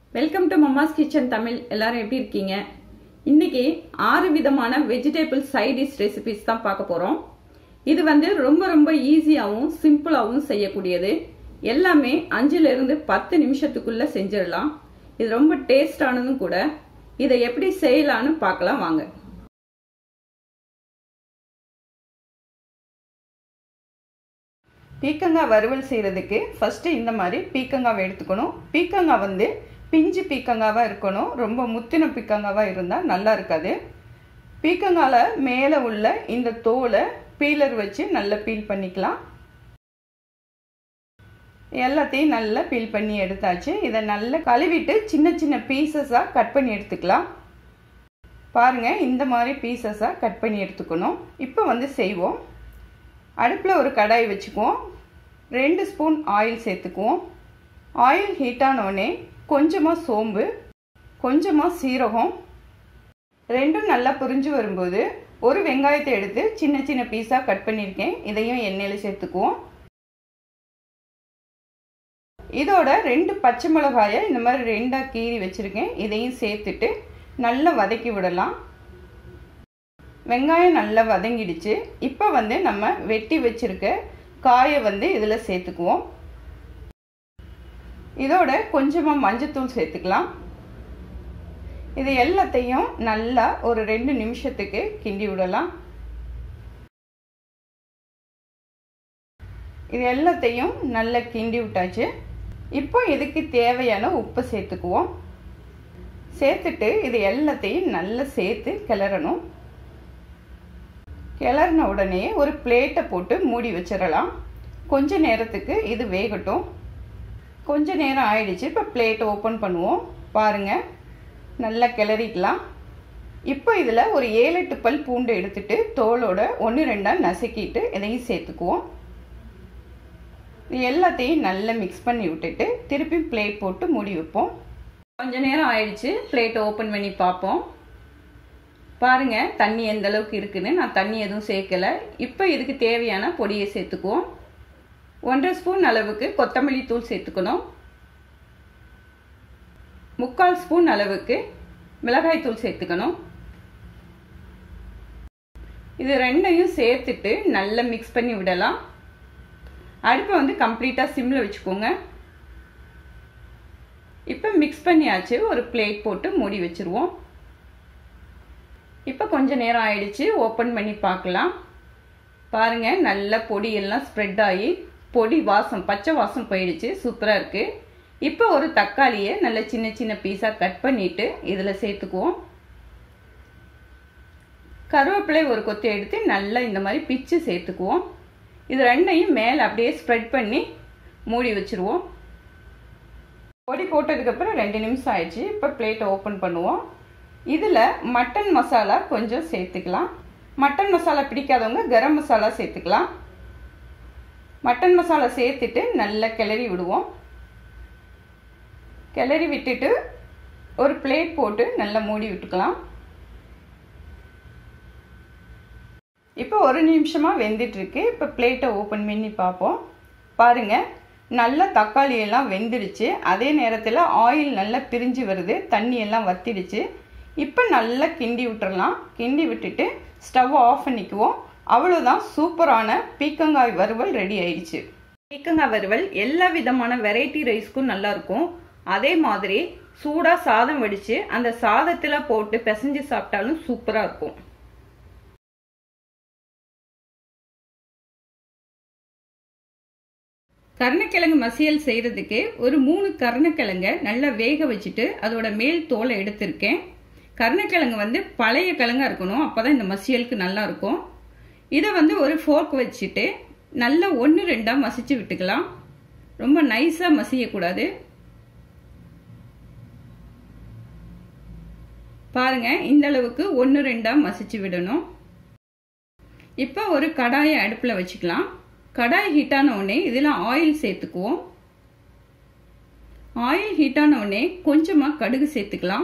welcome to mamma's kitchen Tamil எல்லாரும் எப்படி இருக்கீங்க இன்னைக்கு ஆறு விதமான வெஜிடபிள் சைடிஷ் ரெசிபிஸ் தான் பார்க்க போறோம் இது வந்து ரொம்ப ரொம்ப ஈஸியாகவும் சிம்பிளாகவும் செய்யக்கூடியது எல்லாமே அஞ்சுல இருந்து பத்து நிமிஷத்துக்குள்ள செஞ்சிடலாம் இது ரொம்ப டேஸ்டானதும் கூட இதை எப்படி செய்யலான்னு பார்க்கலாம் வாங்க பீக்கங்காய் வறுவல் செய்கிறதுக்கு ஃபஸ்ட்டு இந்த மாதிரி பீக்கங்காவை எடுத்துக்கணும் பீக்கங்காய் வந்து பிஞ்சு பீக்கங்காவாக இருக்கணும் ரொம்ப முத்தின பீக்கங்காவாக இருந்தால் நல்லா இருக்காது பீக்கங்காயில் மேலே உள்ள இந்த தோலை பீலர் வச்சு நல்லா பீல் பண்ணிக்கலாம் எல்லாத்தையும் நல்லா பீல் பண்ணி எடுத்தாச்சு இதை நல்லா கழுவிட்டு சின்ன சின்ன பீசஸாக கட் பண்ணி எடுத்துக்கலாம் பாருங்கள் இந்த மாதிரி பீசஸாக கட் பண்ணி எடுத்துக்கணும் இப்போ வந்து செய்வோம் அடுப்பில் ஒரு கடாய் வச்சுக்குவோம் ரெண்டு ஸ்பூன் ஆயில் சேர்த்துக்குவோம் ஆயில் ஹீட் ஆனோடனே கொஞ்சமாக சோம்பு கொஞ்சமாக சீரகம் ரெண்டும் நல்லா புரிஞ்சு வரும்போது ஒரு வெங்காயத்தை எடுத்து சின்ன சின்ன பீஸாக கட் பண்ணியிருக்கேன் இதையும் எண்ணெயில் சேர்த்துக்குவோம் இதோட ரெண்டு பச்சை மிளகாயை இந்த மாதிரி ரெண்டாக கீறி வச்சுருக்கேன் இதையும் சேர்த்துட்டு நல்லா வதக்கி விடலாம் வெங்காயம் நல்லா வதங்கிடுச்சு இப்போ வந்து நம்ம வெட்டி வச்சிருக்க காயை வந்து இதில் சேர்த்துக்குவோம் இதோட கொஞ்சமாக மஞ்சத்தூள் சேர்த்துக்கலாம் இது எல்லாத்தையும் நல்லா ஒரு ரெண்டு நிமிஷத்துக்கு கிண்டி விடலாம் இது எல்லாத்தையும் நல்லா கிண்டி விட்டாச்சு இப்போ இதுக்கு தேவையான உப்பை சேர்த்துக்குவோம் சேர்த்துட்டு இது எல்லாத்தையும் நல்லா சேர்த்து கிளறணும் கிளறின உடனே ஒரு பிளேட்டை போட்டு மூடி வச்சிடலாம் கொஞ்ச நேரத்துக்கு இது வேகட்டும் கொஞ்ச நேரம் ஆயிடுச்சு இப்போ பிளேட்டை ஓப்பன் பண்ணுவோம் பாருங்கள் நல்லா கிளறிக்கலாம் இப்போ இதில் ஒரு ஏழு எட்டு பல் பூண்டு எடுத்துட்டு தோலோட ஒன்று ரெண்டாக நசுக்கிட்டு இதையும் சேர்த்துக்குவோம் இது எல்லாத்தையும் நல்லா மிக்ஸ் பண்ணி விட்டுட்டு திருப்பி பிளேட் போட்டு மூடி வைப்போம் கொஞ்ச நேரம் ஆயிடுச்சு பிளேட்டை ஓப்பன் பண்ணி பார்ப்போம் பாருங்க தண்ணி எந்த அளவுக்கு இருக்குன்னு நான் தண்ணி எதுவும் சேர்க்கல இப்போ இதுக்கு தேவையான பொடியை சேர்த்துக்குவோம் ஒன்றரை ஸ்பூன் அளவுக்கு கொத்தமல்லி தூள் சேர்த்துக்கணும் முக்கால் ஸ்பூன் அளவுக்கு மிளகாய் தூள் சேர்த்துக்கணும் இது ரெண்டையும் சேர்த்துட்டு நல்லா மிக்ஸ் பண்ணி விடலாம் அடுப்பை வந்து கம்ப்ளீட்டாக சிம்மில் வச்சுக்கோங்க இப்போ மிக்ஸ் பண்ணியாச்சு ஒரு பிளேட் போட்டு மூடி வச்சுருவோம் இப்போ கொஞ்ச நேரம் ஆயிடுச்சு ஓப்பன் பண்ணி பார்க்கலாம் பாருங்க நல்ல பொடி எல்லாம் ஸ்ப்ரெட் ஆகி பொடி வாசம் பச்சை வாசம் போயிடுச்சு சூப்பராக இருக்கு இப்போ ஒரு தக்காளியை நல்ல சின்ன சின்ன பீஸாக கட் பண்ணிட்டு இதில் சேர்த்துக்குவோம் கருவேப்பிலை ஒரு கொத்து எடுத்து நல்லா இந்த மாதிரி பிச்சு சேர்த்துக்குவோம் இது ரெண்டையும் மேலே அப்படியே ஸ்ப்ரெட் பண்ணி மூடி வச்சுருவோம் பொடி போட்டதுக்கப்புறம் ரெண்டு நிமிஷம் ஆயிடுச்சு இப்போ பிளேட்டை ஓப்பன் பண்ணுவோம் இதில் மட்டன் மசாலா கொஞ்சம் சேர்த்துக்கலாம் மட்டன் மசாலா பிடிக்காதவங்க கரம் மசாலா சேர்த்துக்கலாம் மட்டன் மசாலா சேர்த்துட்டு நல்லா கிளறி விடுவோம் கிளறி விட்டுட்டு ஒரு பிளேட் போட்டு நல்லா மூடி விட்டுக்கலாம் இப்போ ஒரு நிமிஷமாக வெந்துட்டுருக்கு இப்போ பிளேட்டை ஓப்பன் பண்ணி பார்ப்போம் பாருங்கள் நல்ல தக்காளி எல்லாம் வெந்துடுச்சு அதே நேரத்தில் ஆயில் நல்லா பிரிஞ்சு வருது தண்ணி எல்லாம் வத்திடுச்சு இப்போ நல்லா கிண்டி விட்டுறலாம் கிண்டி விட்டுட்டு ஸ்டவ் ஆஃப் பண்ணிக்குவோம் அவ்வளோதான் சூப்பரான பீக்கங்காய் வறுவல் ரெடி ஆயிடுச்சு பீக்கங்காய் வறுவல் எல்லா விதமான வெரைட்டி ரைஸ்க்கும் நல்லா இருக்கும் அதே மாதிரி சூடாக சாதம் வடித்து அந்த சாதத்தில் போட்டு பிசைஞ்சு சாப்பிட்டாலும் சூப்பராக இருக்கும் கருணக்கிழங்கு மசியல் செய்கிறதுக்கு ஒரு மூணு கருணக்கிழங்க நல்லா வேக வச்சுட்டு அதோட மேல் தோலை எடுத்திருக்கேன் கருணக்கிழங்கு வந்து பழைய கிழங்கா இருக்கணும் அப்போ தான் இந்த மசியலுக்கு நல்லா இருக்கும் இதை வந்து ஒரு ஃபோர்க் வச்சுட்டு நல்லா ஒன்று ரெண்டாக மசிச்சு விட்டுக்கலாம் ரொம்ப நைஸாக மசியக்கூடாது பாருங்க இந்த அளவுக்கு ஒன்று ரெண்டாக மசிச்சு விடணும் இப்போ ஒரு கடாயை அடுப்பில் வச்சுக்கலாம் கடாய் ஹீட்டான உடனே இதில் ஆயில் சேர்த்துக்குவோம் ஆயில் ஹீட்டான உடனே கொஞ்சமாக கடுகு சேர்த்துக்கலாம்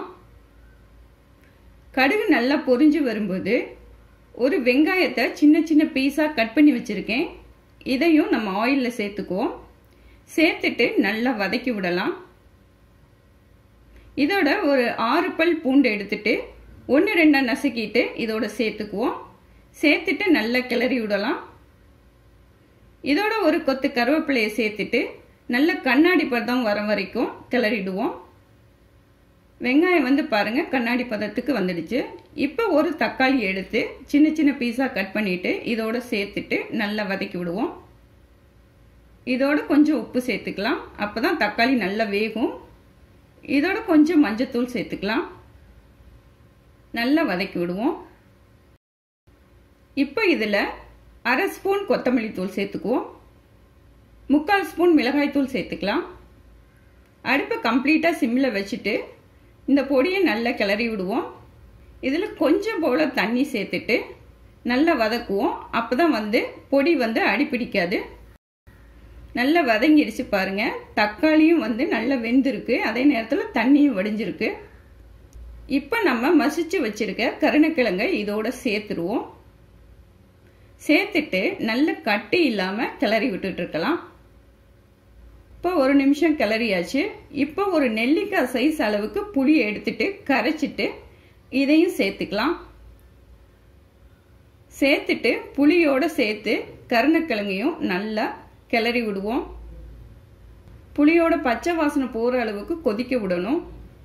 கடுகு நல்லா பொரிஞ்சு வரும்போது ஒரு வெங்காயத்தை சின்ன சின்ன பீஸாக கட் பண்ணி வச்சுருக்கேன் இதையும் நம்ம ஆயிலில் சேர்த்துக்குவோம் சேர்த்துட்டு நல்லா வதக்கி விடலாம் இதோட ஒரு ஆறு பல் பூண்டு எடுத்துட்டு ஒன்று ரெண்டாக நசுக்கிட்டு இதோட சேர்த்துக்குவோம் சேர்த்துட்டு நல்லா கிளறி விடலாம் இதோட ஒரு கொத்து கருவேப்பிலையை சேர்த்துட்டு நல்ல கண்ணாடி பதம் வர வரைக்கும் கிளறிடுவோம் வெங்காயம் வந்து பாருங்க கண்ணாடி பதத்துக்கு வந்துடுச்சு இப்போ ஒரு தக்காளி எடுத்து சின்ன சின்ன பீஸாக கட் பண்ணிட்டு இதோட சேர்த்துட்டு நல்லா வதக்கி விடுவோம் இதோட கொஞ்சம் உப்பு சேர்த்துக்கலாம் அப்பதான் தக்காளி நல்லா வேகும் இதோட கொஞ்சம் மஞ்சத்தூள் சேர்த்துக்கலாம் நல்லா வதக்கி விடுவோம் இப்போ இதில் அரை ஸ்பூன் கொத்தமல்லி தூள் சேர்த்துக்குவோம் முக்கால் ஸ்பூன் மிளகாய் தூள் சேர்த்துக்கலாம் அடுப்பை கம்ப்ளீட்டாக சிம்மில் வச்சுட்டு இந்த பொடியை நல்லா கிளறி விடுவோம் இதில் கொஞ்சம் போல் தண்ணி சேர்த்துட்டு நல்லா வதக்குவோம் அப்போ தான் வந்து பொடி வந்து அடிப்பிடிக்காது நல்லா வதங்கிடுச்சு பாருங்க தக்காளியும் வந்து நல்லா வெந்திருக்கு அதே நேரத்தில் தண்ணியும் வடிஞ்சிருக்கு இப்போ நம்ம மசிச்சு வச்சிருக்க கருணக்கிழங்கை இதோட சேர்த்துருவோம் சேர்த்துட்டு நல்ல கட்டி இல்லாமல் கிளறி விட்டுட்டு இருக்கலாம் இப்போ ஒரு நிமிஷம் கிளறியாச்சு இப்போ ஒரு நெல்லிக்காய் சைஸ் அளவுக்கு புளி எடுத்துட்டு கரைச்சிட்டு இதையும் சேர்த்துக்கலாம் சேர்த்துட்டு புளியோட சேர்த்து கருணக்கிழங்கையும் நல்லா கிளறி விடுவோம் புளியோட பச்சை வாசனை போகிற அளவுக்கு கொதிக்க விடணும்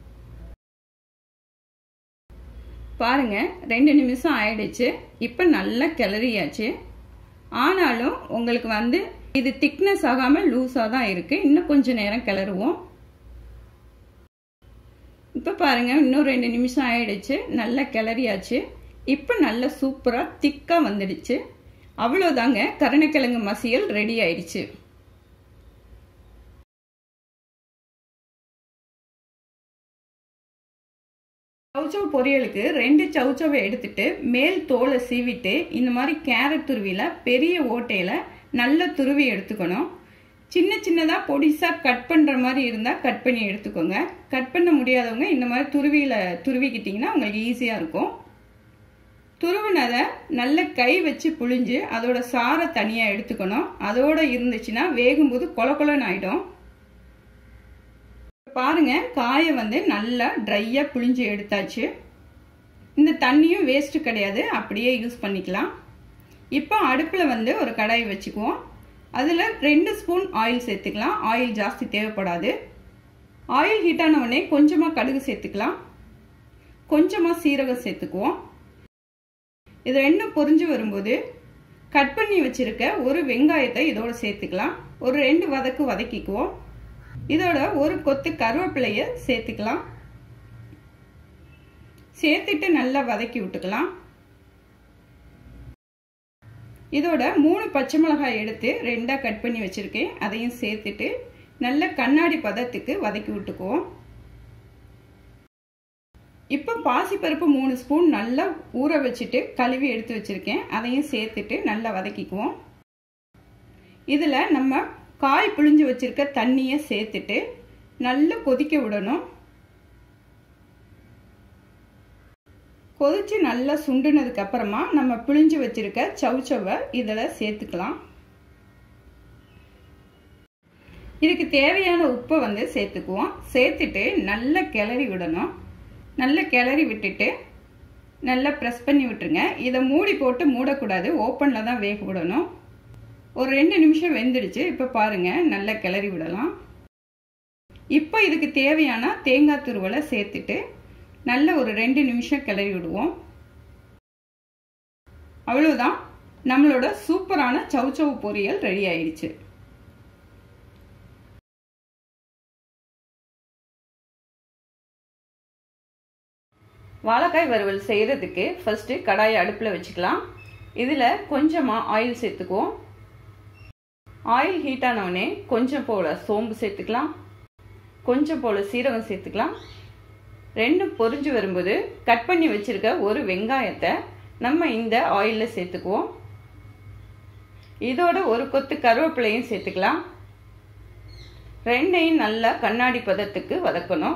பாருங்க ரெண்டு நிமிஷம் ஆயிடுச்சு இப்போ நல்லா கிளறியாச்சு ஆனாலும் உங்களுக்கு வந்து இது திக்னஸ் ஆகாமல் லூஸாக தான் இருக்கு இன்னும் கொஞ்சம் நேரம் கிளறுவோம் இப்போ பாருங்க இன்னும் ரெண்டு நிமிஷம் ஆயிடுச்சு நல்லா கிளறியாச்சு இப்போ நல்லா சூப்பராக திக்காக வந்துடுச்சு அவ்வளோதாங்க கருணக்கிழங்கு மசியல் ரெடி ஆயிடுச்சு சவுச்சவ் பொரியலுக்கு ரெண்டு சவுச்சவை எடுத்துட்டு மேல் தோலை சீவிட்டு இந்த மாதிரி கேரட் துருவியில் பெரிய ஓட்டையில் நல்ல துருவி எடுத்துக்கணும் சின்ன சின்னதாக பொடிசாக கட் பண்ணுற மாதிரி இருந்தால் கட் பண்ணி எடுத்துக்கோங்க கட் பண்ண முடியாதவங்க இந்த மாதிரி துருவியில் துருவிக்கிட்டிங்கன்னா உங்களுக்கு ஈஸியாக இருக்கும் துருவினதை நல்ல கை வச்சு புழிஞ்சு அதோட சாரை தனியாக எடுத்துக்கணும் அதோட இருந்துச்சுன்னா வேகும்போது கொல கொலன்னு ஆகிடும் பாருங்க காயை வந்து நல்லா ட்ரையாக புழிஞ்சு எடுத்தாச்சு இந்த தண்ணியும் வேஸ்ட்டு கிடையாது அப்படியே யூஸ் பண்ணிக்கலாம் இப்போ அடுப்பில் வந்து ஒரு கடாய் வச்சுக்குவோம் அதில் ரெண்டு ஸ்பூன் ஆயில் சேர்த்துக்கலாம் ஆயில் ஜாஸ்தி தேவைப்படாது ஆயில் ஹீட் ஆன உடனே கொஞ்சமாக கடுகு சேர்த்துக்கலாம் கொஞ்சமாக சீரகம் சேர்த்துக்குவோம் இது ரெண்டும் பொரிஞ்சு வரும்போது கட் பண்ணி வச்சிருக்க ஒரு வெங்காயத்தை இதோட சேர்த்துக்கலாம் ஒரு ரெண்டு வதக்கு வதக்கிக்குவோம் இதோட ஒரு கொத்து கருவேப்பிலைய சேர்த்துக்கலாம் சேர்த்துட்டு நல்லா வதக்கி விட்டுக்கலாம் இதோட மூணு பச்சை மிளகாய் எடுத்து ரெண்டாக கட் பண்ணி வச்சுருக்கேன் அதையும் சேர்த்துட்டு நல்ல கண்ணாடி பதத்துக்கு வதக்கி விட்டுக்குவோம் இப்போ பாசிப்பருப்பு மூணு ஸ்பூன் நல்லா ஊற வச்சுட்டு கழுவி எடுத்து வச்சுருக்கேன் அதையும் சேர்த்துட்டு நல்லா வதக்கிக்குவோம் இதில் நம்ம காய் புழிஞ்சு வச்சிருக்க தண்ணியை சேர்த்துட்டு நல்லா கொதிக்க விடணும் கொதிச்சு நல்லா சுண்டுனதுக்கு அப்புறமா நம்ம பிழிஞ்சு வச்சிருக்க சவுச்சவை இதில் சேர்த்துக்கலாம் இதுக்கு தேவையான உப்பை வந்து சேர்த்துக்குவோம் சேர்த்துட்டு நல்லா கிளறி விடணும் நல்லா கிளறி விட்டுட்டு நல்லா ப்ரெஸ் பண்ணி விட்டுருங்க இதை மூடி போட்டு மூடக்கூடாது ஓப்பனில் தான் வேக விடணும் ஒரு ரெண்டு நிமிஷம் வெந்துடுச்சு இப்போ பாருங்க நல்லா கிளறி விடலாம் இப்போ இதுக்கு தேவையான தேங்காய் துருவலை சேர்த்துட்டு நல்ல ஒரு ரெண்டு நிமிஷம் கிளறி விடுவோம் அவ்வளோதான் நம்மளோட சூப்பரான சவுச்சவு பொரியல் ரெடி ஆயிடுச்சு வாழைக்காய் வறுவல் செய்கிறதுக்கு ஃபஸ்ட்டு கடாயை அடுப்பில் வச்சுக்கலாம் இதில் கொஞ்சமாக ஆயில் சேர்த்துக்குவோம் ஆயில் ஹீட் ஆனவுடனே கொஞ்சம் போல் சோம்பு சேர்த்துக்கலாம் கொஞ்சம் போல் சீரகம் சேர்த்துக்கலாம் ரெண்டும் பொரிஞ்சு வரும்போது கட் பண்ணி வச்சுருக்க ஒரு வெங்காயத்தை நம்ம இந்த ஆயிலில் சேர்த்துக்குவோம் இதோட ஒரு கொத்து கருவேப்பிலையும் சேர்த்துக்கலாம் ரெண்டையும் நல்லா கண்ணாடி பதத்துக்கு வதக்கணும்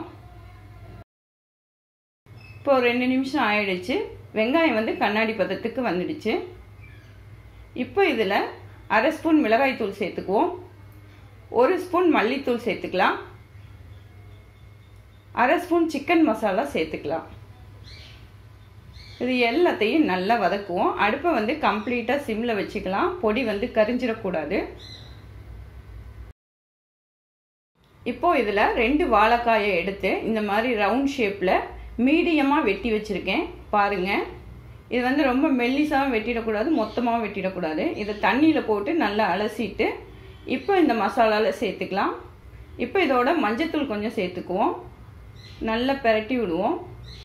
இப்போ ரெண்டு நிமிஷம் ஆயிடுச்சு வெங்காயம் வந்து கண்ணாடி பதத்துக்கு வந்துடுச்சு இப்போ இதில் அரை ஸ்பூன் மிளகாய் தூள் சேர்த்துக்குவோம் ஒரு ஸ்பூன் மல்லித்தூள் சேர்த்துக்கலாம் அரை ஸ்பூன் சிக்கன் மசாலா சேர்த்துக்கலாம் இது எல்லாத்தையும் நல்லா வதக்குவோம் அடுப்பை வந்து கம்ப்ளீட்டாக சிம்மில் வச்சுக்கலாம் பொடி வந்து கரிஞ்சிடக்கூடாது இப்போ இதில் ரெண்டு வாழைக்காயை எடுத்து இந்த மாதிரி ரவுண்ட் ஷேப்பில் மீடியமாக வெட்டி வச்சுருக்கேன் பாருங்கள் இது வந்து ரொம்ப மெல்லிசாகவும் வெட்டிடக்கூடாது மொத்தமாகவும் வெட்டிடக்கூடாது இதை தண்ணியில் போட்டு நல்லா அலசிட்டு இப்போ இந்த மசாலாவில் சேர்த்துக்கலாம் இப்போ இதோட மஞ்சத்தூள் கொஞ்சம் சேர்த்துக்குவோம் நல்லா பெரட்டி விடுவோம்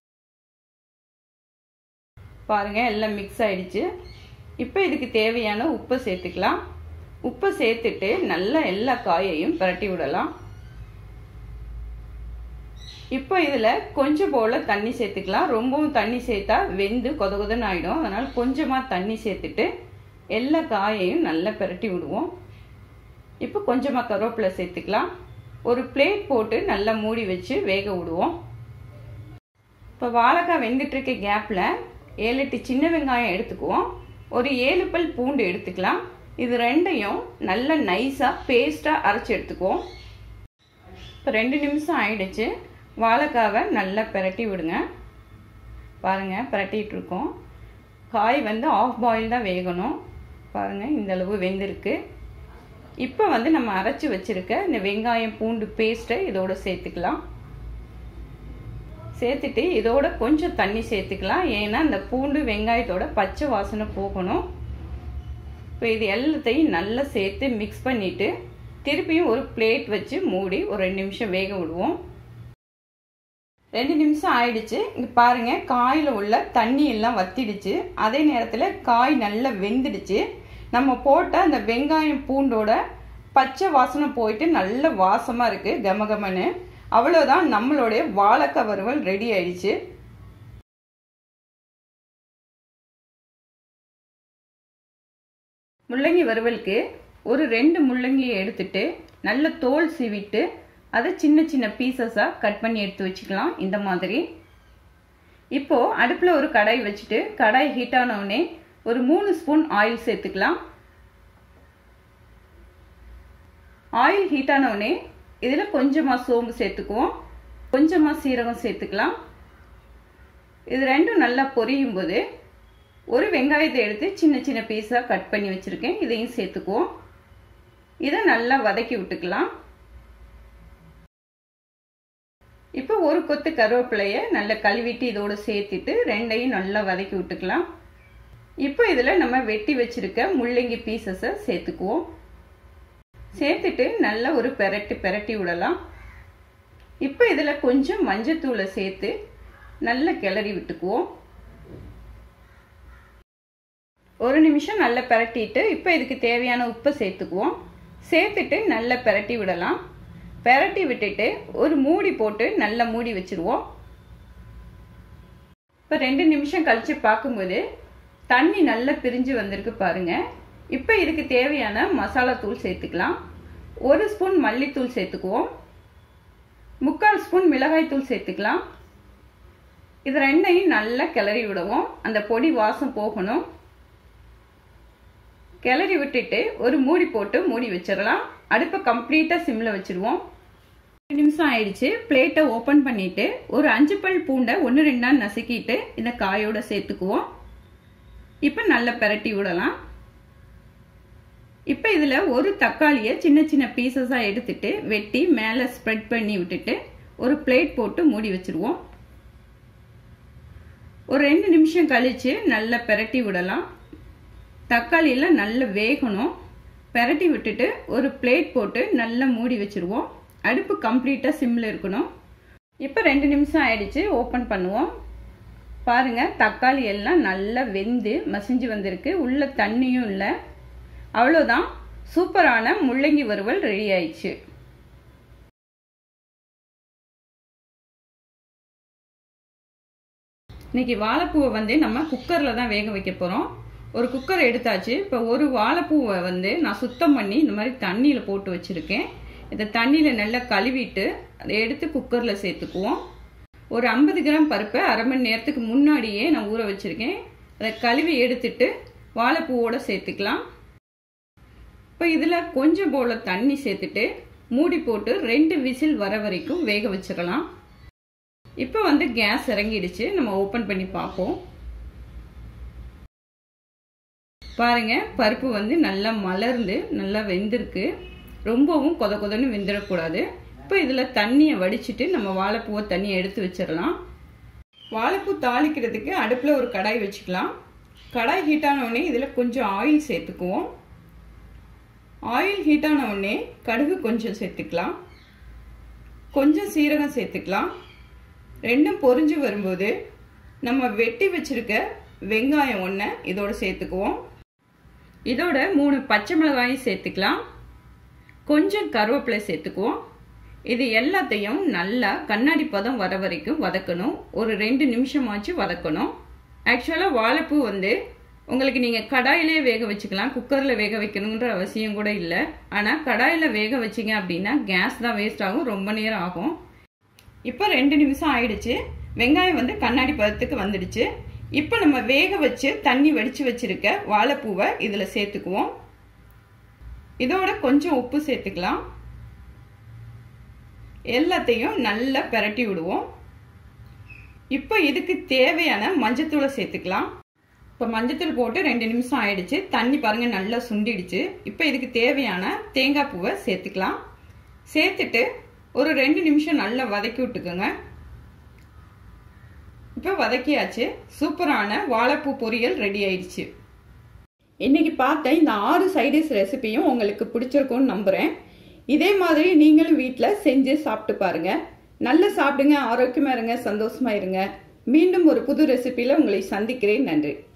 பாருங்கள் எல்லாம் மிக்ஸ் ஆயிடுச்சு இப்போ இதுக்கு தேவையான உப்பை சேர்த்துக்கலாம் உப்பை சேர்த்துட்டு நல்லா எல்லா காயையும் பிரட்டி விடலாம் இப்போ இதில் கொஞ்சம் போல் தண்ணி சேர்த்துக்கலாம் ரொம்பவும் தண்ணி சேர்த்தா வெந்து கொத கொதன்னு ஆகிடும் அதனால் கொஞ்சமாக தண்ணி சேர்த்துட்டு எல்லா காயையும் நல்லா பிரட்டி விடுவோம் இப்போ கொஞ்சமாக கருவேப்பிலை சேர்த்துக்கலாம் ஒரு பிளேட் போட்டு நல்லா மூடி வச்சு வேக விடுவோம் இப்போ வாழைக்காய் வெந்துட்டுருக்க கேப்பில் ஏழு எட்டு சின்ன வெங்காயம் எடுத்துக்குவோம் ஒரு ஏழு பல் பூண்டு எடுத்துக்கலாம் இது ரெண்டையும் நல்லா நைஸாக பேஸ்ட்டாக அரைச்சி எடுத்துக்குவோம் இப்போ ரெண்டு நிமிஷம் ஆயிடுச்சு வாழைக்காவை நல்லா பிரட்டி விடுங்க பாருங்கள் பிரட்டிகிட்டு இருக்கோம் காய் வந்து ஆஃப் பாயில் தான் வேகணும் பாருங்கள் இந்த அளவு வெந்திருக்கு இப்போ வந்து நம்ம அரைச்சி வச்சுருக்க இந்த வெங்காயம் பூண்டு பேஸ்ட்டை இதோட சேர்த்துக்கலாம் சேர்த்துட்டு இதோட கொஞ்சம் தண்ணி சேர்த்துக்கலாம் ஏன்னா இந்த பூண்டு வெங்காயத்தோட பச்சை வாசனை போகணும் இப்போ இது எல்லாத்தையும் நல்லா சேர்த்து மிக்ஸ் பண்ணிவிட்டு திருப்பியும் ஒரு பிளேட் வச்சு மூடி ஒரு ரெண்டு நிமிஷம் வேக விடுவோம் ரெண்டு நிமிஷம் ஆயிடுச்சு இங்கே பாருங்கள் காயில் உள்ள தண்ணி எல்லாம் வத்திடுச்சு அதே நேரத்தில் காய் நல்லா வெந்துடுச்சு நம்ம போட்ட அந்த வெங்காயம் பூண்டோட பச்சை வாசனை போயிட்டு நல்ல வாசமாக இருக்குது கமகமன்னு அவ்வளோதான் நம்மளுடைய வாழைக்காய் வறுவல் ரெடி ஆயிடுச்சு முள்ளங்கி வறுவலுக்கு ஒரு ரெண்டு முள்ளங்கியை எடுத்துட்டு நல்ல தோல் சீவிட்டு அதை சின்ன சின்ன பீசஸாக கட் பண்ணி எடுத்து வச்சுக்கலாம் இந்த மாதிரி இப்போது அடுப்பில் ஒரு கடாய் வச்சுட்டு கடாய் ஹீட் ஆனவுடனே ஒரு மூணு ஸ்பூன் ஆயில் சேர்த்துக்கலாம் ஆயில் ஹீட் ஆனவுடனே இதில் கொஞ்சமாக சோம்பு சேர்த்துக்குவோம் கொஞ்சமாக சீரகம் சேர்த்துக்கலாம் இது ரெண்டும் நல்லா பொரியும் போது ஒரு வெங்காயத்தை எடுத்து சின்ன சின்ன பீஸாக கட் பண்ணி வச்சுருக்கேன் இதையும் சேர்த்துக்குவோம் இதை நல்லா வதக்கி விட்டுக்கலாம் இப்போ ஒரு கொத்து கருவேப்பிலையை நல்லா கழுவிட்டு இதோடு சேர்த்துட்டு ரெண்டையும் நல்லா வதக்கி விட்டுக்கலாம் இப்போ இதில் நம்ம வெட்டி வச்சுருக்க முள்ளங்கி பீசஸை சேர்த்துக்குவோம் சேர்த்துட்டு நல்லா ஒரு பெரட்டி பெரட்டி விடலாம் இப்போ இதில் கொஞ்சம் மஞ்சத்தூளை சேர்த்து நல்லா கிளறி விட்டுக்குவோம் ஒரு நிமிஷம் நல்லா பெரட்டிட்டு இப்போ இதுக்கு தேவையான உப்பை சேர்த்துக்குவோம் சேர்த்துட்டு நல்லா பெரட்டி விடலாம் பெரட்டி விட்டுட்டு ஒரு மூடி போட்டு நல்லா மூடி வச்சுருவோம் இப்போ ரெண்டு நிமிஷம் கழித்து பார்க்கும்போது தண்ணி நல்லா பிரிஞ்சு வந்திருக்கு பாருங்க இப்போ இதுக்கு தேவையான மசாலா தூள் சேர்த்துக்கலாம் ஒரு ஸ்பூன் மல்லித்தூள் சேர்த்துக்குவோம் முக்கால் ஸ்பூன் மிளகாய் தூள் சேர்த்துக்கலாம் இது ரெண்டையும் நல்லா கிளறி விடுவோம் அந்த பொடி வாசம் போகணும் கிளறி விட்டுட்டு ஒரு மூடி போட்டு மூடி வச்சிடலாம் அடுப்பை கம்ப்ளீட்டாக சிம்மில் வச்சுருவோம் ரெண்டு நிமிஷம் ஆயிடுச்சு பிளேட்டை ஓப்பன் பண்ணிவிட்டு ஒரு அஞ்சு பல் பூண்டை ஒன்று ரெண்டா நசுக்கிட்டு இந்த காயோட சேர்த்துக்குவோம் இப்போ நல்லா பெரட்டி விடலாம் இப்போ இதில் ஒரு தக்காளியை சின்ன சின்ன பீசஸாக எடுத்துட்டு வெட்டி மேலே ஸ்ப்ரெட் பண்ணி விட்டுட்டு ஒரு பிளேட் போட்டு மூடி வச்சுருவோம் ஒரு ரெண்டு நிமிஷம் கழித்து நல்லா பெரட்டி விடலாம் தக்காளியெல்லாம் நல்லா வேகணும் பெரட்டி விட்டுட்டு ஒரு பிளேட் போட்டு நல்லா மூடி வச்சுருவோம் அடுப்பு கம்ப்ளீட்டாக சிம்மில் இருக்கணும் இப்போ ரெண்டு நிமிஷம் ஆயிடுச்சு ஓப்பன் பண்ணுவோம் பாருங்கள் தக்காளி எல்லாம் நல்லா வெந்து மசிஞ்சு வந்திருக்கு உள்ள தண்ணியும் இல்லை அவ்வளோதான் சூப்பரான முள்ளங்கி வறுவல் ரெடி ஆயிடுச்சு இன்னைக்கு வாழைப்பூவை வந்து நம்ம குக்கரில் தான் வேக வைக்க போகிறோம் ஒரு குக்கர் எடுத்தாச்சு இப்போ ஒரு வாழைப்பூவை வந்து நான் சுத்தம் பண்ணி இந்த மாதிரி தண்ணியில் போட்டு வச்சுருக்கேன் இதை தண்ணியில் நல்லா கழுவிட்டு அதை எடுத்து குக்கரில் சேர்த்துக்குவோம் ஒரு ஐம்பது கிராம் பருப்பை அரை மணி நேரத்துக்கு முன்னாடியே நான் ஊற வச்சுருக்கேன் அதை கழுவி எடுத்துட்டு வாழைப்பூவோடு சேர்த்துக்கலாம் இப்போ இதில் கொஞ்சம் போல் தண்ணி சேர்த்துட்டு மூடி போட்டு ரெண்டு விசில் வர வரைக்கும் வேக வச்சிடலாம் இப்போ வந்து கேஸ் இறங்கிடுச்சு நம்ம ஓப்பன் பண்ணி பார்ப்போம் பாருங்க பருப்பு வந்து நல்லா மலர்ந்து நல்லா வெந்திருக்கு ரொம்பவும் கொத கொதன்னு வெந்துடக்கூடாது இப்போ இதில் தண்ணியை வடிச்சிட்டு நம்ம வாழைப்பூவை தண்ணியை எடுத்து வச்சிடலாம் வாழைப்பூ தாளிக்கிறதுக்கு அடுப்பில் ஒரு கடாய் வச்சுக்கலாம் கடாய் ஹீட்டான உடனே இதில் கொஞ்சம் ஆயில் சேர்த்துக்குவோம் ஆயில் ஹீட்டான உடனே கடுகு கொஞ்சம் சேர்த்துக்கலாம் கொஞ்சம் சீரகம் சேர்த்துக்கலாம் ரெண்டும் பொரிஞ்சு வரும்போது நம்ம வெட்டி வச்சிருக்க வெங்காயம் ஒன்று இதோட சேர்த்துக்குவோம் இதோட மூணு பச்சை மிளகாயும் சேர்த்துக்கலாம் கொஞ்சம் கருவேப்பிலை சேர்த்துக்குவோம் இது எல்லாத்தையும் நல்லா கண்ணாடி பதம் வர வரைக்கும் வதக்கணும் ஒரு ரெண்டு நிமிஷமாச்சு வதக்கணும் ஆக்சுவலாக வாழைப்பூ வந்து உங்களுக்கு நீங்கள் கடாயிலே வேக வச்சுக்கலாம் குக்கரில் வேக வைக்கணுன்ற அவசியம் கூட இல்லை ஆனால் கடாயில் வேக வச்சிங்க அப்படின்னா கேஸ் தான் வேஸ்ட் ஆகும் ரொம்ப நேரம் ஆகும் இப்போ ரெண்டு நிமிஷம் ஆயிடுச்சு வெங்காயம் வந்து கண்ணாடி பதத்துக்கு வந்துடுச்சு இப்போ நம்ம வேக வச்சு தண்ணி வடித்து வச்சிருக்க வாழைப்பூவை இதில் சேர்த்துக்குவோம் இதோட கொஞ்சம் உப்பு சேர்த்துக்கலாம் எல்லாத்தையும் நல்லா பெரட்டி விடுவோம் இப்போ இதுக்கு தேவையான மஞ்சத்தூளை சேர்த்துக்கலாம் இப்போ மஞ்சத்தூள் போட்டு ரெண்டு நிமிஷம் ஆயிடுச்சு தண்ணி பாருங்க நல்லா சுண்டிடுச்சு இப்போ இதுக்கு தேவையான தேங்காய் பூவை சேர்த்துக்கலாம் சேர்த்துட்டு ஒரு ரெண்டு நிமிஷம் நல்லா வதக்கி விட்டுக்கோங்க இப்போ வதக்கியாச்சு சூப்பரான வாழைப்பூ பொரியல் ரெடி ஆயிடுச்சு இன்னைக்கு பார்த்த இந்த ஆறு சைடிஷ் ரெசிபியும் உங்களுக்கு பிடிச்சிருக்கும்னு நம்புகிறேன் இதே மாதிரி நீங்களும் வீட்டில் செஞ்சு சாப்பிட்டு பாருங்க நல்லா சாப்பிடுங்க ஆரோக்கியமாக இருங்க சந்தோஷமா இருங்க மீண்டும் ஒரு புது ரெசிபியில் உங்களை சந்திக்கிறேன் நன்றி